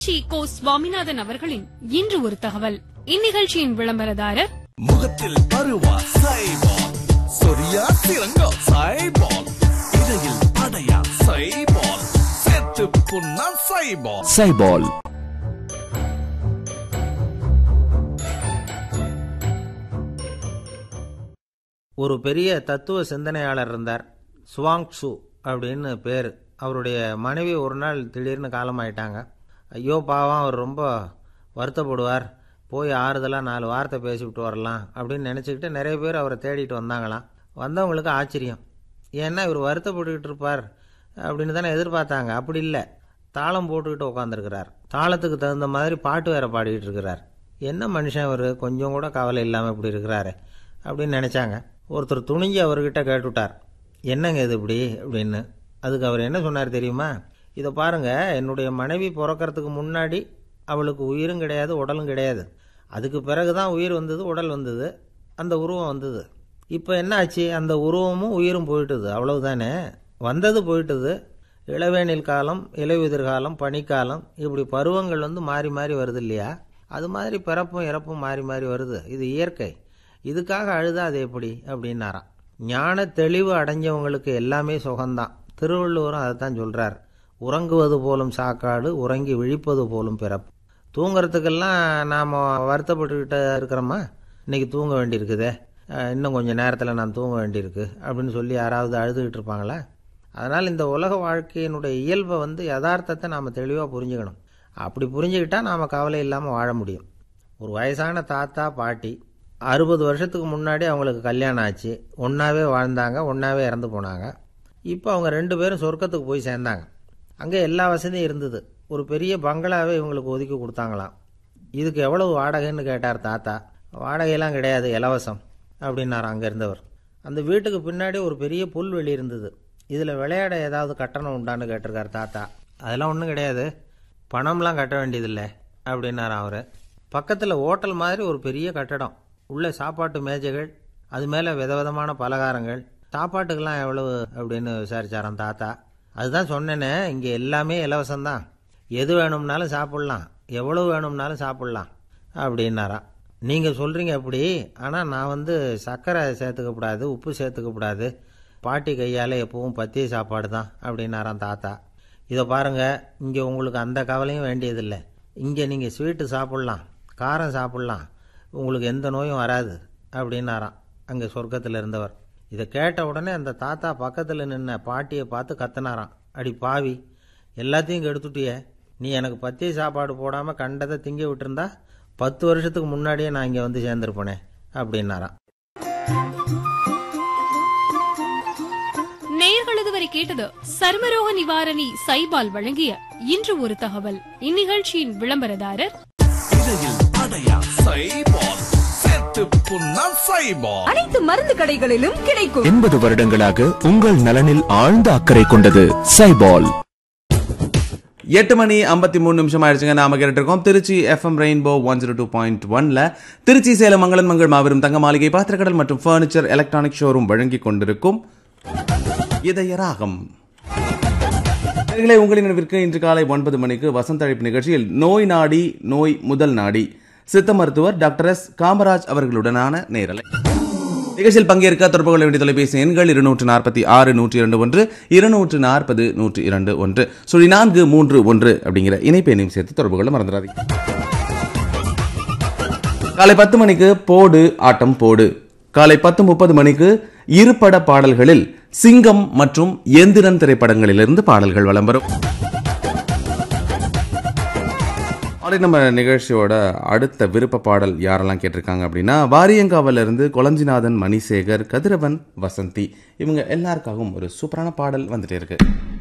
C கோ சுவாமிநாதன் அவர்களின் இன்று ஒரு தகவல் இந்நிகழ்ச்சியின் விளம்பரதாரர் முகத்தில் பருவா சைபால் சொரியா சிறங்கா சைபால் இடையில் அடையா சைபால் செத்து புண்ணா சைபால் சைபால் ஒரு பெரிய தத்துவ சிந்தனையாளர் இருந்தார் சுவாங் சு அப்படின்னு பேர் அவருடைய மனைவி ஒரு நாள் திடீர்னு காலமாயிட்டாங்க ஐயோ பாவம் அவர் ரொம்ப வருத்தப்படுவார் போய் ஆறுதலாக நாலு வார்த்தை பேசிவிட்டு வரலாம் அப்படின்னு நினச்சிக்கிட்டு நிறைய பேர் அவரை தேடிட்டு வந்தாங்களாம் வந்தவங்களுக்கு ஆச்சரியம் ஏன்னா இவர் வருத்தப்பட்டுக்கிட்டு இருப்பார் அப்படின்னு தானே எதிர்பார்த்தாங்க அப்படி இல்லை தாளம் போட்டுக்கிட்டு உட்காந்துருக்கிறார் தாளத்துக்கு தகுந்த மாதிரி பாட்டு வேற பாடிக்கிட்டு இருக்கிறார் என்ன மனுஷன் அவர் கொஞ்சம் கூட கவலை இல்லாமல் இப்படி இருக்கிறாரு அப்படின்னு நினச்சாங்க ஒருத்தர் துணிஞ்சு அவர்கிட்ட கேட்டுவிட்டார் என்னங்க இது இப்படி அப்படின்னு அதுக்கு அவர் என்ன சொன்னார் தெரியுமா இதை பாருங்க என்னுடைய மனைவி பிறக்கறதுக்கு முன்னாடி அவளுக்கு உயிரும் கிடையாது உடலும் கிடையாது அதுக்கு பிறகு தான் உயிர் வந்தது உடல் வந்தது அந்த உருவம் வந்தது இப்போ என்ன ஆச்சு அந்த உருவமும் உயிரும் போயிட்டுது அவ்வளவுதானே வந்தது போயிட்டுது இளவேனில் காலம் இலையுதிர் காலம் பனிக்காலம் இப்படி பருவங்கள் வந்து மாறி மாறி வருது இல்லையா அது மாதிரி பிறப்பும் இறப்பும் மாறி மாறி வருது இது இயற்கை இதுக்காக அழுதா அது எப்படி அப்படின்னாராம் ஞான தெளிவு அடைஞ்சவங்களுக்கு எல்லாமே சுகம்தான் திருவள்ளுவரும் அதை தான் சொல்கிறார் உறங்குவது போலும் சாக்காடு உறங்கி விழிப்பது போலும் பிறப்பு தூங்குறதுக்கெல்லாம் நாம் வருத்தப்பட்டுக்கிட்ட இருக்கிறோமா இன்னைக்கு தூங்க வேண்டியிருக்குதே அஹ் இன்னும் கொஞ்சம் நேரத்தில் நான் தூங்க வேண்டியிருக்கு அப்படின்னு சொல்லி யாராவது அழுதுகிட்டு இருப்பாங்களா அதனால் இந்த உலக வாழ்க்கையினுடைய இயல்பை வந்து யதார்த்தத்தை நாம் தெளிவாக புரிஞ்சுக்கணும் அப்படி புரிஞ்சுக்கிட்டா நாம் கவலை இல்லாமல் வாழ முடியும் ஒரு வயசான தாத்தா பாட்டி அறுபது வருஷத்துக்கு முன்னாடி அவங்களுக்கு கல்யாணம் ஆச்சு ஒன்றாவே வாழ்ந்தாங்க ஒன்றாவே இறந்து போனாங்க இப்போ அவங்க ரெண்டு பேரும் சொர்க்கத்துக்கு போய் சேர்ந்தாங்க அங்கே எல்லா வசதியும் இருந்தது ஒரு பெரிய பங்களாவே இவங்களுக்கு ஒதுக்கி கொடுத்தாங்களாம் இதுக்கு எவ்வளவு வாடகைன்னு கேட்டார் தாத்தா வாடகையெல்லாம் கிடையாது இலவசம் அப்படின்னார் அங்கே இருந்தவர் அந்த வீட்டுக்கு பின்னாடி ஒரு பெரிய புல்வெளி இருந்தது இதில் விளையாட ஏதாவது கட்டணம் உண்டான்னு கேட்டிருக்கார் தாத்தா அதெல்லாம் ஒன்றும் கிடையாது பணம்லாம் கட்ட வேண்டியதில்லை அப்படின்னார் அவர் பக்கத்தில் ஹோட்டல் மாதிரி ஒரு பெரிய கட்டடம் உள்ள சாப்பாட்டு மேஜைகள் அது மேலே விதவிதமான பலகாரங்கள் சாப்பாட்டுக்கெல்லாம் எவ்வளவு அப்படின்னு விசாரிச்சாராம் தாத்தா அதுதான் சொன்னேனே இங்கே எல்லாமே இலவசம்தான் எது வேணும்னாலும் சாப்பிட்லாம் எவ்வளவு வேணும்னாலும் சாப்பிட்லாம் அப்படின்னாராம் நீங்கள் சொல்கிறீங்க அப்படி ஆனால் நான் வந்து சர்க்கரை சேர்த்துக்கக்கூடாது உப்பு சேர்த்துக்கக்கூடாது பாட்டி கையால் எப்பவும் பத்திய சாப்பாடு தான் அப்படின்னாராம் தாத்தா இதை பாருங்கள் இங்கே உங்களுக்கு அந்த கவலையும் வேண்டியதில்லை இங்கே நீங்கள் ஸ்வீட்டு சாப்பிட்லாம் காரம் சாப்பிட்லாம் உங்களுக்கு எந்த நோயும் வராது அப்படின்னாராம் அங்கே சொர்க்கத்தில் இருந்தவர் இதை கேட்ட உடனே அந்த தாத்தா பக்கத்தில் நின்ன பாட்டியை பார்த்து கத்துனாராம் அடி பாவி எல்லாத்தையும் கெடுத்துட்டியே நீ எனக்கு பத்திய சாப்பாடு போடாமல் கண்டதை திங்க விட்டுருந்தா பத்து வருஷத்துக்கு முன்னாடியே நான் இங்கே வந்து சேர்ந்துருப்பேனே அப்படின்னாராம் நேயர்கள் இதுவரை கேட்டது சர்மரோக நிவாரணி சைபால் வழங்கிய இன்று ஒரு தகவல் இந்நிகழ்ச்சியின் விளம்பரதாரர் இடையில் அடையா சைபால் செத்து புண்ணா சைபால் அனைத்து மருந்து கடைகளிலும் கிடைக்கும் எண்பது வருடங்களாக உங்கள் நலனில் ஆழ்ந்த அக்கறை கொண்டது சைபால் எட்டு மணி ஐம்பத்தி மூணு நிமிஷம் ஆயிடுச்சுங்க நாம கேட்டுட்டு இருக்கோம் Trichy FM rainbow one zero two point ஒன்ல திருச்சி சேலம் மங்களன் மங்கள் மாபெரும் தங்க மாளிகை பாத்திரக்கடல் மற்றும் ஃபர்னிச்சர் எலக்ட்ரானிக் ஷோரூம் வழங்கி கொண்டிருக்கும் இதய ராகம் நேயர்களே, உங்களின் நினைவிற்கு இன்று காலை ஒன்பது மணிக்கு வசந்த அழைப்பு நிகழ்ச்சியில் நோய் நாடி நோய் முதல் நாடி சித்த மருத்துவர் டாக்டர் எஸ் காமராஜ் அவர்களுடனான நேரலை நிகழ்ச்சியில் பங்கேற்க தொடர்பு கொள்ள வேண்டிய தொலைபேசி எண்கள் இருநூற்று நாற்பத்தி ஆறு நூற்றி இரண்டு ஒன்று இருநூற்று நாற்பது நூற்றி இரண்டு ஒன்று சுழி நான்கு மூன்று ஒன்று அப்படிங்கிற இணைப்பு எண்ணையும் சேர்த்து தொடர்பு கொள்ள மறந்துடாதீங்க காலை பத்து மணிக்கு போடு ஆட்டம் போடு காலை பத்து முப்பது மணிக்கு இருபட பாடல்களில் சிங்கம் மற்றும் எந்திரன் திரைப்படங்களிலிருந்து பாடல்கள் வலம் வரும் அப்படி நம்ம நிகழ்ச்சியோட அடுத்த விருப்ப பாடல் யாரெல்லாம் கேட்டிருக்காங்க அப்படின்னா வாரியங்காவில இருந்து கொளஞ்சிநாதன் மணிசேகர் கதிரவன் வசந்தி இவங்க எல்லாருக்காகவும் ஒரு சூப்பரான பாடல் வந்துட்டே இருக்கு